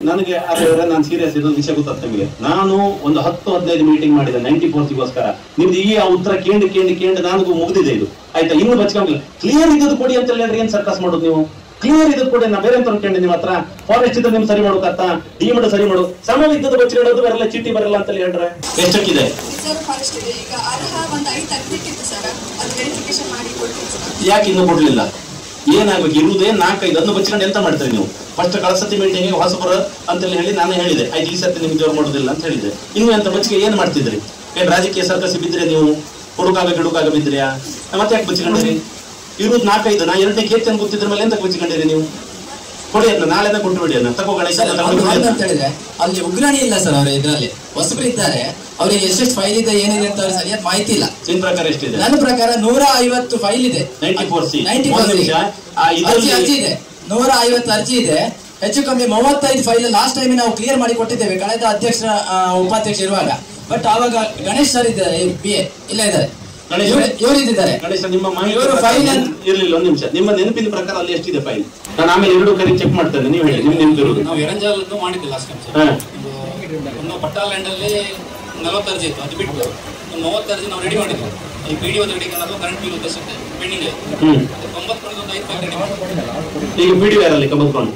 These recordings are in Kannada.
ನನಗೆ ಅದೇ ನಾನು ಸೀರಿಯಸ್ ಇದು ವಿಷಯ ಗೊತ್ತಾಗ್ತ ನಿಮಗೆ ನಾನು ಒಂದು ಹತ್ತು ಹದಿನೈದು ಮೀಟಿಂಗ್ ಮಾಡಿದೆ ನೈಂಟಿ ಫೋರ್ಸಿಗೋಸ್ಕರ ನಿಮ್ದು ಈ ಆ ಉತ್ತರ ಕೇಂದ್ರ ಕೇಂದ್ರ ಕೇಂದ್ರ ನನಗೂ ಮುಗಿದಿದೆ ಇದು ಆಯ್ತಾ ಇನ್ನು ಬಚ್ಕೊಂಡಿಲ್ಲ ಕ್ಲಿಯರ್ ಇದ್ದದ್ದು ಕೊಡಿ ಅಂತ ಹೇಳ್ರಿ ಏನ್ ಸರ್ಕಸ್ ಮಾಡೋದು ನೀವು ಕ್ಲಿಯರ್ ಇದ್ದದ್ದು ಕೊಡಿ ನಾ ಬೇರೆ ಅಂತ ಅನ್ಕೊಂಡೆ ನಿಮ್ಮ ಹತ್ರ ಫಾರೆಸ್ಟ್ ಇದ್ದು ನಿಮ್ ಸರಿ ಮಾಡೋಕತ್ತ ಡಿ ಮಾಡು ಸರಿ ಮಾಡು ಸಮ ಇದ್ದದ್ದು ಬಚ್ಕೊಳ್ಳೋದು ಬರಲ್ಲ ಚೀಟಿ ಬರಲ್ಲ ಅಂತ ಹೇಳ್ರೆ ಎಷ್ಟಕ್ಕಿದೆ ರಿಸರ್ವ್ ಫಾರೆಸ್ಟ್ ಇದೆ ಈಗ ಅರ್ಹ ಒಂದು ಐದು ತೆಗ್ದಿಟ್ಟಿತ್ತು ಸರ್ ಅದು ವೆರಿಫಿಕೇಶನ್ ಮಾಡಿ ಕೊಡ್ತೀನಿ ಸರ್ ಯಾಕೆ ಇನ್ನೂ ಕೊಡ್ಲಿಲ್ಲ ಏನಾಗ್ಬೇಕು ಇರುವುದೇ ನಾಲ್ಕೈದು ಅದನ್ನು ಬಚ್ಕೊಂಡು ಎಂತ ಮಾಡ್ತೀರಿ ನೀವು ಫಸ್ಟ್ ಕಳಸತಿ ಮೀಟಿಂಗ್ ಹೊಸಬರ ಅಂತೇಳಿ ಹೇಳಿ ನಾನು ಹೇಳಿದೆ ಆಯ್ತು ಈ ಸತಿ ನಿಮ್ಗೆ ಜೋರ್ ಮಾಡೋದಿಲ್ಲ ಅಂತ ಹೇಳಿದೆ ಇನ್ನು ಎಂತ ಬಚ್ಚಿಗೆ ಏನ್ ಮಾಡ್ತಿದ್ರಿ ಏನ್ ರಾಜಕೀಯ ಸರ್ಕಸಿ ಬಿದ್ರೆ ನೀವು ಹುಡುಕಾಗ ಗಿಡುಕಾಗ ಬಿದ್ರಿಯಾ ಮತ್ತೆ ಯಾಕೆ ಬಚ್ಕೊಂಡಿರಿ ಇರುವುದು ನಾಲ್ಕೈದು ನಾ ಎರಡನೇ ಕೇತಿ ಅಂತ ಗೊತ್ತಿದ್ರ ಮೇಲೆ ಎಂತ ಬಚ್ಕೊಂಡಿರಿ ನೀವು ಕೊಡಿ ಅದನ್ನ ನಾಳೆನೇ ಕೊಟ್ಟು ಬಿಡಿ ಅದನ್ನ ತಗೋ ಗಣೇಶ ಸರ್ ಅದನ್ನ ಅವ್ರು ತಗೊಂಡು ಏನು ಬಿಡಿ ಅಂತ ಹೇಳಿದ್ರೆ ಅಲ್ಲಿ ಉಗ್ರಾಣಿ ಇಲ್ಲ ಸರ್ ಅವ್ರ ಇದ್ರಲ್ಲಿ ಹೊಸಬ್ರು ಇದ್ದಾರೆ ಅವ್ರಿಗೆ ಎಷ್ಟೆಷ್ಟು ಫೈಲ್ ಇದೆ ಏನಿದೆ ಅಂತ ಅವ್ರಿಗೆ ಸರಿಯಾದ ಮಾಹಿತಿ ಇಲ್ಲ ನಿಮ್ ಪ್ರಕಾರ ಎಷ್ಟಿದೆ ನನ್ನ ಪ್ರಕಾರ ನೂರ ಐವತ್ತು ಫೈಲ್ ಇದೆ 94C. ನೈಂಟಿ ಒಂದು ನಿಮಿಷ. ಆ, ಇದ್ರಲ್ಲಿ- ಅರ್ಜಿ ಅರ್ಜಿ ಇದೆ ನೂರ ಐವತ್ತು ಅರ್ಜಿ ಇದೆ ಹೆಚ್ಚು ಕಮ್ಮಿ ಮೂವತ್ತೈದು ಫೈಲ್ ಲಾಸ್ಟ್ ಟೈಮ್ ನಾವು ಕ್ಲಿಯರ್ ಮಾಡಿ ಕೊಟ್ಟಿದ್ದೇವೆ ಕಳೆದ ಅಧ್ಯಕ್ಷರ ಆ, ಉಪಾಧ್ಯಕ್ಷ ಇರುವಾಗ ಬಟ್ ಆವಾಗ ಗಣೇಶ್ ಸರ್ ಇದ್ದಾರೆ ಬಿ ಎ ಇಲ್ಲ ಇದ್ದಾರೆ ಗಣೇಶ್ ಇವ್ರು- ಇವ್ರು ಇದ್ದಾರೆ ಗಣೇಶ ನಿಮ್ಮ ಮಾಹಿತಿ ಇವರು ಪ್ರಕಾರ ಫೈಲ್ ಏನ್- ಇರ್ಲಿಲ್ಲ ಒಂದು ನಿಮಿಷ ನಿಮ್ಮ ನೆನಪಿನ ಪ್ರಕಾರ ಅಲ್ಲಿ ಎಷ್ಟಿದೆ ಫೈಲ್ ನಾನು ಆಮೇಲೆ ಎರಡು ಕರೆ ಚೆಕ್ ಮಾಡ್ತೇನೆ ನೀವು ಹೇಳಿ ನಿಮ್ ನೆನಪಿರುವುದು ನಾವು ಎರಂಜಾಲದ್ದು ಮಾಡಿದ್ದೆ ಲಾಸ್ಟ್ ಟೈಮ್ ಹಾ. ಒಂದು ಪಟ್ಟಾಲ್ಯಾಂಡ್ ಅಲ್ಲಿ ನಲವತ್ತು ಅರ್ಜಿ ಇತ್ತು ಅದು ಬಿಟ್ಟು ಒಂದು ಮೂವತ್ತು ಅರ್ಜಿ ನಾವು ರೆಡಿ ಮಾಡಿದ್ವಿ ಈ ಪಿ ಡಿ ರೆಡಿ ಅನ್ನೋದು ಕರೆಂಟ್ ಬಿಲ್ ಉದ್ದೇಶ ಪೆಂಡಿಂಗ್ ಇದೆ ಹ್ಮ್ ತೊಂಬತ್ತು ಕಡೆದು ಒಂದು ಐದು ಫೈಲ್ ರೆಡಿ ಮಾಡಿ ಈಗ ಪಿ ಡಿ ಅಲ್ಲಿ ಕಬತ್ಕೊಂಡು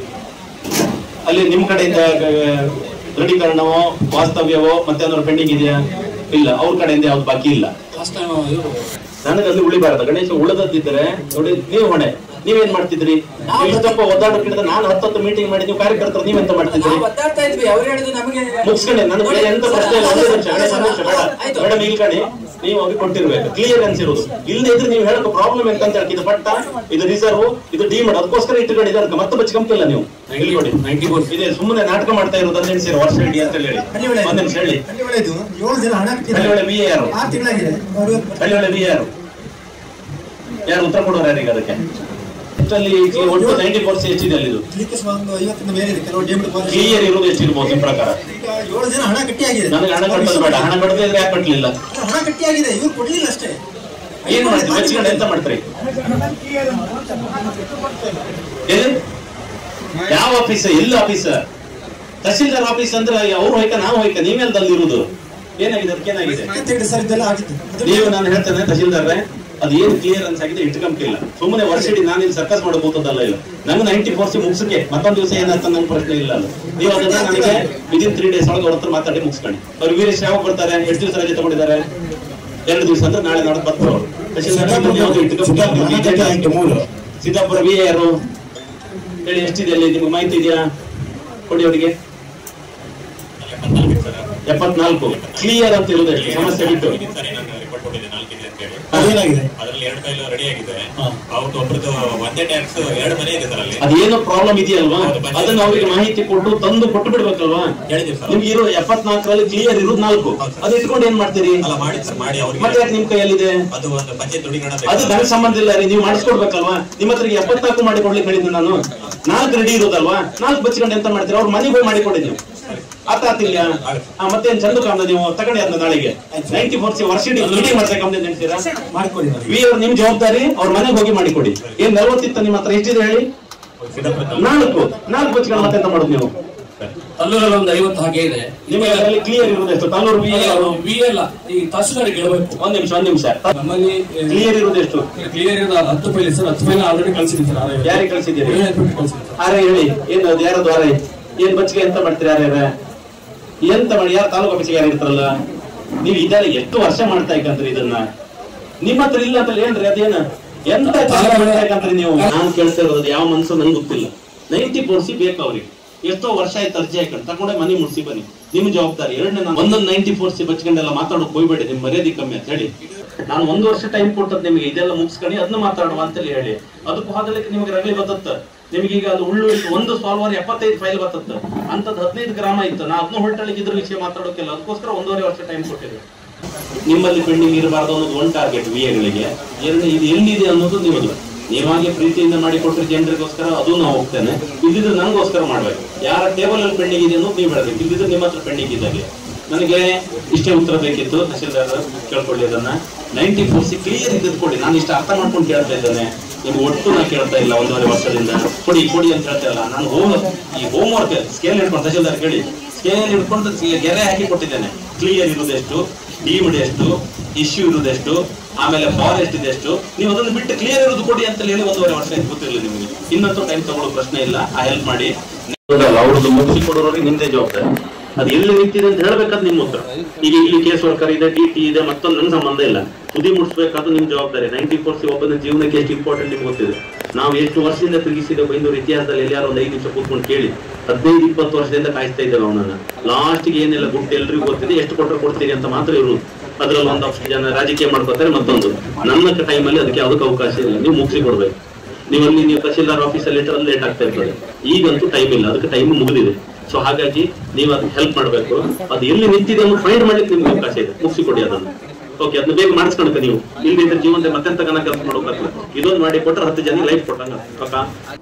ಅಲ್ಲಿ ನಿಮ್ ಕಡೆಯಿಂದ ಗ- ದೃಢೀಕರಣವೋ ವಾಸ್ತವ್ಯವೋ ಮತ್ತೆ ಏನಾದ್ರು ಪೆಂಡಿಂಗ್ ಇದೆಯಾ ಇಲ್ಲ ಅವ್ರ ಕಡೆಯಿಂದ ಯಾವ್ದು ಬಾಕಿ ಇಲ್ಲ ಲಾಸ್ಟ್ ಟೈಮ್ ಇವರು ನನಗಲ್ಲಿ ಉಳಿಬಾರದು ಗಣೇಶ ಉಳಿದದ್ದಿದ್ರೆ ನೋಡಿ ನೀವು ಹೊಣೆ ನೀವೇನ್ ಮಾಡ್ತಿದ್ರಿ ನೀವು ಇಷ್ಟಪ್ಪ ಒದ್ದಾಡಕ್ಕಿಂತ ನಾನು ಹತ್ತತ್ತು ಮೀಟಿಂಗ್ ಮಾಡಿ ನೀವು ಕಾರ್ಯಕರ್ತರು ನೀವೆಂತ ಮಾಡ್ತಿದ್ರಿ ನಾವು ಒದ್ದಾಡ್ತಾ ಇದ್ವಿ ಅವ್ರು ಹೇಳಿದ್ರು ನಮಗೆ ಮುಗಿಸ್ಕೊಂಡೆ ನನ್ನ ಕಡೆ ಎಂತ ಪ್ರಶ್ನೆ ಇಲ್ಲ ಒಂದೇ ನಿಮಿಷ ಗಣೇಶ ಒಂದು ನಿಮಿಷ ಬೇಡ ಆಯ್ತು. ಮೇಡಮ್ ಇಲ್ಕಣಿ ನೀವು ಅವ್ರಿಗೆ ಕೊಟ್ಟಿರ್ಬೇಕು ಕ್ಲಿಯರ್ ಅನ್ಸಿರೋದು ಇಲ್ಲದೆ ಇದ್ರೆ ನೀವು ಹೇಳಕ್ ಪ್ರಾಬ್ಲಮ್ ಎಂತ ಅಂತ ಹೇಳಿ ಇದು ಪಟ್ಟ ಇದು ರಿಸರ್ವ್ ಇದು ಡಿ ಮಾಡ್ ಅದಕ್ಕೋಸ್ಕರ ಇಟ್ಟುಕೊಂಡಿದೆ ಅದಕ್ಕೆ ಮತ್ತೆ ಬಚ್ಕೊಂತಿಲ್ಲ ನೀವು ಇಲ್ಲಿ ಕೊಡಿ ನೈಂಟಿ ಫೋರ್ ಇದೆ ಸುಮ್ಮನೆ ನಾಟಕ ಮಾಡ್ತಾ ಇರೋದು ಅಂತ ಎಣಿಸಿರೋ ವರ್ಷ ಇಡೀ ಅಂತ ಹೇಳಿ ಒಂದ್ ನಿಮಿಷ ಹೇಳಿ ಅಲ್ಲಿ ಒಳ್ಳೆಯದು ಏಳು ಜನ ಹಣ ಹಳ್ಳಿಯೊಳ ಬಿ ಯಾರು ಆರು ತಿಂಗಳಾಗಿದೆ ಅವರು ಹಳ್ಳಿಯೊಳ ಬಿ ಯಾರು ಯಾರು ಉತ್ತರ ಕೊಡೋರು ಯಾರಿಗೆ ಅದಕ್ಕೆ ಇಷ್ಟರಲ್ಲಿ ಈ ಒಟ್ಟು ನೈಂಟಿ ಪರ್ಸೆಂಟ್ ಎಷ್ಟಿದೆ ಅಲ್ಲಿ ಇದು ಕ್ಲಿಕ್ ಒಂದು ಐವತ್ತಿಂದ ಮೇಲೆ ಇದೆ ಕೆಲವು ಡೇಮ್ಡ್ ಕ್ಲಿಯರ್ ಇರೋದು ಎಷ್ಟಿರ್ಬೋದು ನಿಮ್ಮ ಪ್ರಕಾರ ಈಗ ಏಳು ಜನ ಹಣ ಕಟ್ಟಿಯಾಗಿದೆ ನನಗೆ ಹಣ ಕಟ್ಟೋದು ಬೇಡ ಹಣ ಕಟ್ಟದೇ ಇದ್ರೆ ಯಾಕೆ ಕಟ್ಟಲಿಲ್ಲ ಹಣ ಕಟ್ಟಿಯಾಗಿದೆ ಇವ್ರು ಕೊಡ್ಲಿಲ್ಲ ಅಷ್ಟೇ ಏನ್ ಮಾಡ್ತೀವಿ ಬಚ್ಚಿಕೊಂಡು ಎಂತ ಮಾಡ್ತೀರಿ ಎಲ್ಲಿ ಯಾವ ಆಫೀಸ್ ಎಲ್ಲಿ ಆಫೀಸ್ ತಹಸೀಲ್ದಾರ್ ಆಫೀಸ್ ಅಂದ್ರೆ ಅವ್ರು ಹೋಯ್ಕ ನಾವು ಹೋಯ್ಕ ನೀವೆಲ್ದಲ್ಲಿ ಇರುವುದು ಏನಾಗಿದೆ ಅದಕ್ಕೆ ಏನಾಗಿದೆ ಅಂತ ಹೇಳಿ ಸರ್ ಇದೆಲ್ಲ ಆಗಿತ್ತು ಅದು ನೀವು ನಾನು ಹೇಳ್ತೇನೆ ತಹಸೀಲ್ದಾರ್ರೆ ಅದು ಏನು ಕ್ಲಿಯರ್ ಅನ್ಸಾಗಿದೆ ಇಟ್ಕೊಂಬಿಲ್ಲ ಸುಮ್ಮನೆ ವರ್ಷ ಇಡೀ ನಾನು ಇಲ್ಲಿ ಸರ್ಕಸ್ ಮಾಡಬಹುದಲ್ಲ ಇಲ್ಲ ನಂಗೆ ನೈಂಟಿ ಫೋರ್ಸಿ ಮುಗಿಸಕ್ಕೆ ಮತ್ತೊಂದು ದಿವಸ ಏನಾಗ್ತ ನಂಗೆ ಪ್ರಶ್ನೆ ಇಲ್ಲ ಅಲ್ಲ ನೀವು ಅದನ್ನ ನನಗೆ ವಿದಿನ್ ತ್ರೀ ಡೇಸ್ ಒಳಗೆ ಅವ್ರ ಹತ್ರ ಮಾತಾಡಿ ಮುಗಿಸ್ಕೊಂಡು ಅವ್ರು ವೀರೇಶ್ ಯಾವಾಗ ಬರ್ತಾರೆ ಎಷ್ಟು ದಿವಸ ರಜೆ ತಗೊಂಡಿದ್ದಾರೆ ಎರಡು ದಿವಸ ಅಂದ್ರೆ ನಾಳೆ ನಾಳೆ ಬರ್ತಾರೆ ಅವ್ರು ತಹಸೀಲ್ದಾರ್ ಮುಂದೆ ಯಾವ್ದು ಇಟ್ಕೊಂಬಿಲ್ಲ. ಸಿದ್ದಾಪುರ ವಿ ಯಾರು ಹೇಳಿ ಎಷ್ಟಿದೆ ಅಲ್ಲಿ ನಿಮ್ಗೆ ಮಾಹಿತಿ ಇದೆಯಾ ಕೊಡಿ ಅವರಿಗೆ ಎಪ್ಪತ್ನಾಲ್ಕು ಕ್ಲಿಯರ್ ಅಂತ ಇರೋದು ಎಷ್ಟು ಸಮಸ್ಯೆ ಬಿಟ್ಟು ಸರಿ ನಾನು ರಿಪೋರ್ಟ್ ಕೊಟ್ಟಿದ್ದೆ ನಾಲ್ಕಿದೆ ಅಂತ ಹೇಳಿ ಅದೇನಾಗಿದೆ ಅದ್ರಲ್ಲಿ ಎರಡು ಫೈಲ್ ರೆಡಿ ಆಗಿದೆ ಅವ್ರದ್ದು ಒಬ್ರದ್ದು ಒಂದೇ ಟ್ಯಾಕ್ಸ್ ಎರಡು ಮನೆ ಇದೆ ಸರ್ ಅಲ್ಲಿ ಅದೇನೋ ಪ್ರಾಬ್ಲಮ್ ಇದೆಯಲ್ವಾ ಅದನ್ನ ಅವರಿಗೆ ಮಾಹಿತಿ ಕೊಟ್ಟು ತಂದು ಕೊಟ್ಟು ಬಿಡ್ಬೇಕಲ್ವಾ ಹೇಳಿದ್ದೀವಿ ಸರ್ ನಿಮ್ಗೆ ಇರೋ ಎಪ್ಪತ್ನಾಲ್ಕರಲ್ಲಿ ಕ್ಲಿಯರ್ ಇರೋದು ನಾಲ್ಕು ಅದು ಇಟ್ಕೊಂಡು ಏನ್ ಮಾಡ್ತೀರಿ ಅಲ್ಲ ಮಾಡಿ ಸರ್ ಮಾಡಿ ಮತ್ತೆ ಅವ್ರಿಗೆ ಯಾಕೆ ನಿಮ್ ಕೈಯಲ್ಲಿದೆ ಅದು ಒಂದು ಪಂಚಾಯತ್ ದೃಢೀಕರಣ ಅದು ಬೇಕು. ನನಗೆ ಸಂಬಂಧ ಇಲ್ಲ ರೀ ನೀವು ಮಾಡಿಸ್ಕೊಡ್ಬೇಕಲ್ವಾ ನಿಮ್ಮ ಹತ್ರ ಎಪ್ಪತ್ನಾಲ್ಕು ಮಾಡಿ ಕೊಡ್ಲಿಕ್ಕೆ ಹೇಳಿದ್ದು ನಾನು ನಾಲ್ಕು ರೆಡಿ ಇರೋದಲ್ವಾ ನಾಲ್ಕು ಬಚ್ಕೊಂಡು ಎಂತ ಮಾಡ್ತೀರಾ ಅವ್ರ ಮನೆಗೆ ಹೋಗಿ ಮಾಡಿ ಕೊಡಿ ನೀವು ಅರ್ಥ ಆಗ್ತಿಲ್ಲ ಆ, ಮತ್ತೇನ್ ಚಂದ ಕಾಮ್ದ ನೀವು ತಗೊಂಡಿ ಅದನ್ನ ನಾಳೆಗೆ ನೈಂಟಿ ಫೋರ್ ವರ್ಷ ಮೀಟಿಂಗ್ ಮಾಡ್ತಾರೆ ಕಂಪ್ಲೇಂಟ್ ನೆನ್ಸ್ತೀರಾ ಮಾಡಿಕೊಡಿ ನನಗೆ. ವಿ ಅವ್ರು ನಿಮ್ ಜವಾಬ್ದಾರಿ ಅವ್ರ ಮನೆಗೆ ಹೋಗಿ ಮಾಡಿಕೊಡಿ ಏನ್ ನಲ್ವತ್ತಿತ್ತು ನಿಮ್ಮ ಹತ್ರ ಎಷ್ಟಿದೆ ಹೇಳಿ ಸಿದ್ದಾಪುರದಲ್ಲಿ ನಾಲ್ಕು ನಾಲ್ಕು ಬಚ್ಕೊಂಡು ಮತ್ತೆ ಎಂತ ಮಾಡೋದು ನೀವು ತಲ್ಲೂರಲ್ಲಿ ಒಂದು ಐವತ್ತು ಹಾಗೆ ಇದೆ ನಿಮಗೆ ಅದರಲ್ಲಿ ಕ್ಲಿಯರ್ ಇರೋದು ಎಷ್ಟು ತಲ್ಲೂರು ವಿ ವಿ ಅಲ್ಲ ಈ ತಹಸೀಲ್ದಾರಿಗೆ ಹೇಳ್ಬೇಕು ಒಂದ್ ನಿಮಿಷ ಒಂದ್ ನಿಮಿಷ ನಮ್ಮಲ್ಲಿ ಕ್ಲಿಯರ್ ಇರೋದು ಎಷ್ಟು ಕ್ಲಿಯರ್ ಇರೋದು ಹತ್ತು ಫೈಲ್ ಸರ್ ಹತ್ತು ಫೈಲ್ ಆಲ್ರೆಡಿ ಕಳಿಸಿದ್ದೀನಿ ಸರ್ ಆರೇ ಯಾರಿಗೆ ಕಳಿಸಿದ್ದೀರಿ ಕಳಿಸಿದ್ದೀನಿ ಸರ್ ಆರೆ ಹೇಳಿ ಏನು ಅದು ಯಾರದು ಆರೆ ಏನ್ ಬಚ್ಚಿಗೆ ಎಂತ ಮಾಡ್ತೀರಿ ಯಾರ್ಯಾರ ಎಂತ ಮಾಡಿ ಯಾರು ತಾಲೂಕು ಆಫೀಸಿಗೆ ಯಾರು ಇರ್ತಾರಲ್ಲ ನೀವು ಇದೆಲ್ಲ ಎಷ್ಟು ವರ್ಷ ಮಾಡ್ತಾ ಇಕ್ಕಂತ್ರಿ ಇದನ್ನ ನಿಮ್ಮ ಹತ್ರ ಇಲ್ಲ ಅಂತ ಏನ್ರಿ ಅದೇನ ಎಂತ ಕೆಲಸ ಮಾಡ್ತಾ ಇಕ್ಕಂತ್ರಿ ನೀವು ನಾನು ಕೇಳ್ತಾ ಇರೋದು ಯಾವ ಮನ್ಸು ನನ್ಗೆ ಗೊತ್ತಿಲ್ಲ ನೈಂಟಿ ಪೋರ್ಸಿ ಬೇಕು ಅವ್ರಿಗೆ ಎಷ್ಟೋ ವರ್ಷ ಆಯ್ತು ಅರ್ಜಿ ಹಾಕೊಂಡು ತಗೊಂಡೆ ಮನೆ ಮುಡ್ಸಿ ಬನ್ನಿ ನಿಮ್ ಜವಾಬ್ದಾರಿ ಎರಡನೇ ನಾನು ಒಂದೊಂದು ನೈಂಟಿ ಫೋರ್ಸಿ ಬಚ್ಕೊಂಡೆಲ್ಲ ಮಾತಾಡೋಕೆ ಹೋಗ್ಬೇಡಿ ನಿಮ್ ಮರ್ಯಾದೆ ಕಮ್ಮಿ ಅಂತ ಹೇಳಿ ನಾನು ಒಂದು ವರ್ಷ ಟೈಮ್ ಕೊಟ್ಟದ್ ನಿಮಗೆ ಇದೆಲ್ಲ ಮುಗಿಸ್ಕೊಂಡು ಅದನ್ನ ಮಾತಾಡುವ ಅಂತೇಳಿ ಹೇಳಿ ಅದಕ್ಕೂ ಹೋದಲಿಕ್ಕೆ ನಿಮಗೆ ರಗಲಿ ಬತ್ತತ್ತ ನಿಮ್ಗೆ ಈಗ ಅದು ಉಳ್ಳು ಒಂದು ಸಾಲ್ವರ್ ಎಪ್ಪತ್ತೈದು ಫೈಲ್ ಬರ್ತತ್ತ ಅಂತದ್ ಹದಿನೈದು ಗ್ರಾಮ ಇತ್ತು ನಾ ಅದನ್ನ ಹೊರಟಳಿಗೆ ಇದ್ರ ವಿಷಯ ಮಾತಾಡೋಕಿಲ್ಲ ಅದಕ್ಕೋಸ್ಕರ ಒಂದೂವರೆ ವರ್ಷ ಟೈಮ್ ಕೊಟ್ಟಿದ್ದೆ ನಿಮ್ಮಲ್ಲಿ ಪೆಂಡಿಂಗ್ ಇರಬಾರ್ದು ಅನ್ನೋದು ಒಂದು ಟಾರ್ಗೆಟ್ ವಿ ಎಗಳಿಗೆ ಎರಡು ಇದು ಎಲ್ಲಿದೆ ಅನ್ನೋದು ನಿಮ್ಮದು ನೀವಾಗೆ ಪ್ರೀತಿಯಿಂದ ಮಾಡಿ ಕೊಟ್ಟರೆ ಜನರಿಗೋಸ್ಕರ ಅದು ನಾವು ಹೋಗ್ತೇನೆ ಇಲ್ಲಿದ್ರೆ ನನಗೋಸ್ಕರ ಮಾಡ್ಬೇಕು ಯಾರ ಟೇಬಲ್ ಅಲ್ಲಿ ಪೆಂಡಿಂಗ್ ಇದೆ ಅನ್ನೋದು ನೀವು ಹೇಳ್ಬೇಕು ಇಲ್ಲಿದ್ರೆ ನಿಮ್ಮ ಹತ್ರ ಪೆಂಡಿಂಗ್ ಇದ್ದಾಗೆ ನನಗೆ ಇಷ್ಟೇ ಉತ್ತರ ಬೇಕಿತ್ತು ತಹಸೀಲ್ದಾರ್ ಕೇಳ್ಕೊಳ್ಳಿ ಅದನ್ನ ನೈಂಟಿ ಫೋರ್ಸಿ ಕ್ಲಿಯರ್ ಇದ್ದದ್ದು ಕೊಡಿ ನಾನು ಇಷ್ಟ ಅರ್ಥ ಮಾಡ್ಕೊಂಡು ಕೇಳ್ತಾ ಇದ್ದೇನೆ ನಿಮ್ಗೆ ಒಟ್ಟು ನಾ ಕೇಳ್ತಾ ಇಲ್ಲ ಒಂದೂವರೆ ವರ್ಷದಿಂದ ಕೊಡಿ ಕೊಡಿ ಅಂತ ಹೇಳ್ತಾ ಇಲ್ಲ ನಾನು ಹೋಮ್ ಈ ಹೋಮ್ ವರ್ಕ್ ಸ್ಕೇಲ್ ಹಿಡ್ಕೊಂಡು ತಹಶೀಲ್ದಾರ್ ಕೇಳಿ ಸ್ಕೇಲ್ ಹಿಡ್ಕೊಂಡು ಗೆರೆ ಹಾಕಿ ಕೊಟ್ಟಿದ್ದೇನೆ ಕ್ಲಿಯರ್ ಇರುವುದೆಷ್ಟು ಡೀಮ್ಡ್ ಎಷ್ಟು ಇಶ್ಯೂ ಇರುವುದೆಷ್ಟು ಆಮೇಲೆ ಫಾರೆಸ್ಟ್ ಇದೆಷ್ಟು ನೀವು ಅದನ್ನು ಬಿಟ್ಟು ಕ್ಲಿಯರ್ ಇರೋದು ಕೊಡಿ ಅಂತ ಹೇಳಿ ಒಂದೂವರೆ ವರ್ಷ ಆಯ್ತು ಗೊತ್ತಿರಲಿಲ್ಲ ನಿಮಗೆ ಇನ್ನಂತೂ ಟೈಮ್ ತಗೊಳ್ಳೋ ಪ್ರಶ್ನೆ ಇಲ್ಲ ಆ ಹೆಲ್ಪ್ ಮಾಡಿ ಹೌದಲ್ಲ ಅವ್ರದ್ದು ಮುಗಿಸಿ ಕೊಡೋರಿಗೆ ನಿಮ್ದೇ ಜವಾಬ್ದಾರಿ ಅದು ಎಲ್ಲಿ ನಿಂತಿದೆ ಅಂತ ಹೇಳ್ಬೇಕಾದ್ ನಿಮ್ಮ ಉತ್ತರ ಈಗ ಇಲ್ಲಿ ಕೇಸ್ ವರ್ಕರ್ ಇದೆ ಟಿ ಟಿ ಇದೆ ಮತ್ತೊಂದು ನನ್ನ ಸಂಬಂಧ ಇಲ್ಲ ತುದಿ ಮುಟ್ಸ್ಬೇಕಾದ್ರು ನಿಮ್ ಜವಾಬ್ದಾರಿ ನೈಂಟಿ ಫೋರ್ಸಿ ಒಬ್ಬನ ಜೀವನಕ್ಕೆ ಎಷ್ಟು ಇಂಪಾರ್ಟೆಂಟ್ ನಿಮ್ಗೆ ಗೊತ್ತಿದೆ ನಾವು ಎಷ್ಟು ವರ್ಷದಿಂದ ತಿರುಗಿಸಿದ ಬೈಂದೂರು ಇತಿಹಾಸದಲ್ಲಿ ಎಲ್ಲಿಯಾರು ಒಂದು ಐದು ನಿಮಿಷ ಕೂತ್ಕೊಂಡು ಕೇಳಿ ಹದಿನೈದು ಇಪ್ಪತ್ತು ವರ್ಷದಿಂದ ಕಾಯಿಸ್ತಾ ಇದ್ದೇವೆ ಅವನನ್ನ ಲಾಸ್ಟ್ಗೆ ಏನೆಲ್ಲ ಗುಟ್ಟು ಎಲ್ರಿಗೂ ಗೊತ್ತಿದೆ ಎಷ್ಟು ಕೊಟ್ಟರೆ ಕೊಡ್ತೀರಿ ಅಂತ ಮಾತ್ರ ಇರುವುದು ಅದ್ರಲ್ಲಿ ಒಂದಷ್ಟು ಜನ ರಾಜಕೀಯ ಮಾಡ್ಕೋತಾರೆ ಮತ್ತೊಂದು ನನ್ನ ಟೈಮಲ್ಲಿ ಅದಕ್ಕೆ ಯಾವುದಕ್ಕೆ ಅವಕಾಶ ಇಲ್ಲ ನೀವು ಮುಗಿಸಿ ಕೊಡ್ಬೇಕು ನೀವು ಅಲ್ಲಿ ನೀವು ತಹಶೀಲ್ದಾರ್ ಆಫೀಸಲ್ಲಿ ಇಟ್ಟರೆ ಲೇಟ್ ಆಗ್ತಾ ಇರ್ತದೆ ಈಗಂತೂ ಟೈಮ್ ಇಲ್ಲ ಅದಕ್ಕೆ ಟೈಮ್ ಮುಗಿದಿದೆ ಸೊ ಹಾಗಾಗಿ ನೀವು ಅದಕ್ಕೆ ಹೆಲ್ಪ್ ಮಾಡಬೇಕು ಅದು ಎಲ್ಲಿ ನಿಂತಿದೆ ಅನ್ನೋ ಫೈಂಡ್ ಮಾಡ್ಲಿಕ್ಕೆ ನಿಮ್ಗೆ ಅವಕಾಶ ಇದೆ ಮುಗಿಸಿ ಕೊಡಿ ಅದನ್ನು ಓಕೆ ಅದನ್ನ ಬೇಗ ಮಾಡಿಸ್ಕೊಳಕ ನೀವು ಇಲ್ಲದಿದ್ರೆ ಜೀವನದ ಮತ್ತೆಂತ ಕನ ಕೆಲಸ ಮಾಡೋಕಾಗಲ್ಲ ಇದೊಂದು ಮಾಡಿ ಕೊಟ್ರೆ ಹತ್ತು ಜನ ಲೈಫ್ ಕೊಟ್ಟಂಗ